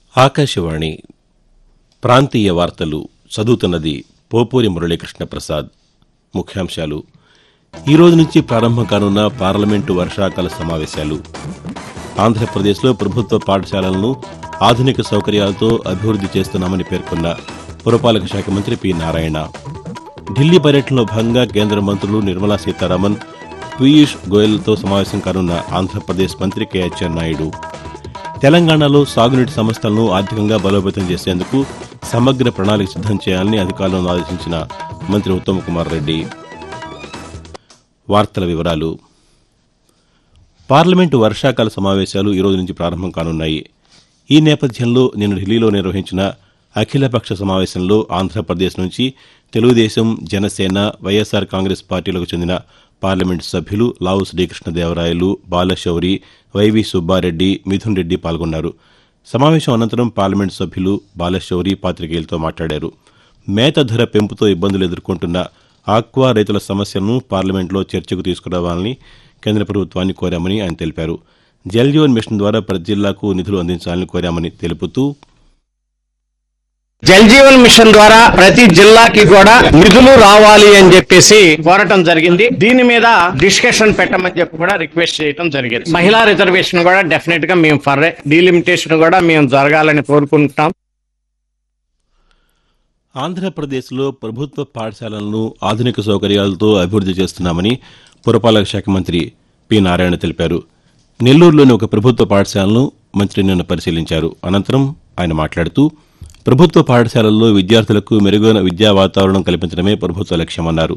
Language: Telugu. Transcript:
ఆకాశవాణి ప్రాంతీయ వార్తలు చదువుతున్నది పోపూరి మురళీకృష్ణ ప్రసాద్ ముఖ్యాంశాలు ఈ రోజు నుంచి ప్రారంభం కానున్న పార్లమెంటు వర్షాకాల సమావేశాలు ఆంధ్రప్రదేశ్లో ప్రభుత్వ పాఠశాలలను ఆధునిక సౌకర్యాలతో అభివృద్ది చేస్తున్నామని పేర్కొన్న పురపాలక శాఖ మంత్రి పి నారాయణ ఢిల్లీ పర్యటనలో భాగంగా కేంద్ర మంత్రులు నిర్మలా సీతారామన్ పీయూష్ గోయల్తో సమావేశం కానున్న ఆంధ్రప్రదేశ్ మంత్రి కె నాయుడు తెలంగాణలో సాగునీటి సంస్థలను ఆర్థికంగా బలోపేతం చేసేందుకు సమగ్ర ప్రణాళిక సిద్దం చేయాలని అధికారులను ఆదేశించిన మంత్రి ఉత్తమ్ కుమార్ రెడ్డి వార్తల వివరాలు పార్లమెంటు వర్షాకాల సమావేశాలు ఈ రోజు నుంచి ప్రారంభం కానున్నాయి ఈ నేపథ్యంలో నిన్న ఢిల్లీలో నిర్వహించిన అఖిలపక్ష సమావేశంలో ఆంధ్రప్రదేశ్ నుంచి తెలుగుదేశం జనసేన వైఎస్సార్ కాంగ్రెస్ పార్టీలకు చెందిన పార్లమెంటు సభ్యులు లావు శ్రీకృష్ణదేవరాయలు బాలశౌరి వైవి సుబ్బారెడ్డి మిథున్ రెడ్డి పాల్గొన్నారు సమావేశం అనంతరం పార్లమెంటు సభ్యులు బాలశౌరి పాతికేయులతో మాట్లాడారు మేత ధర పెంపుతో ఇబ్బందులు ఎదుర్కొంటున్న ఆక్వా రైతుల సమస్యలను పార్లమెంట్లో చర్చకు తీసుకురావాలని కేంద్ర ప్రభుత్వాన్ని కోరామని ఆయన తెలిపారు జల్ జీవన్ మిషన్ ద్వారా ప్రతి జిల్లాకు నిధులు అందించాలని కోరామని తెలుపుతూ జల్ జీవన్ మిషన్ ద్వారా ప్రతి జిల్లాకి కూడా నిధులు రావాలి అని చెప్పేసి కోరటం జరిగింది దీని మీద డిస్కషన్ పెట్టమని చెప్పి కూడా రిక్వెస్ట్ చేయడం జరిగింది మహిళా రిజర్వేషన్ కూడా డెఫినెట్ గా మేము ఫర్ డీలిమిటేషన్ కూడా మేము జరగాలని కోరుకుంటున్నాం ఆంధ్రప్రదేశ్లో ప్రభుత్వ పాఠశాలలను ఆధునిక సౌకర్యాలతో అభివృద్ది చేస్తున్నామని పురపాలక శాఖ మంత్రి పి నారాయణ తెలిపారు నెల్లూరులోని ఒక ప్రభుత్వ పాఠశాలను మంత్రి నిన్న పరిశీలించారు అనంతరం ఆయన మాట్లాడుతూ ప్రభుత్వ పాఠశాలల్లో విద్యార్థులకు మెరుగైన విద్యా వాతావరణం కల్పించడమే ప్రభుత్వ లక్ష్యమన్నారు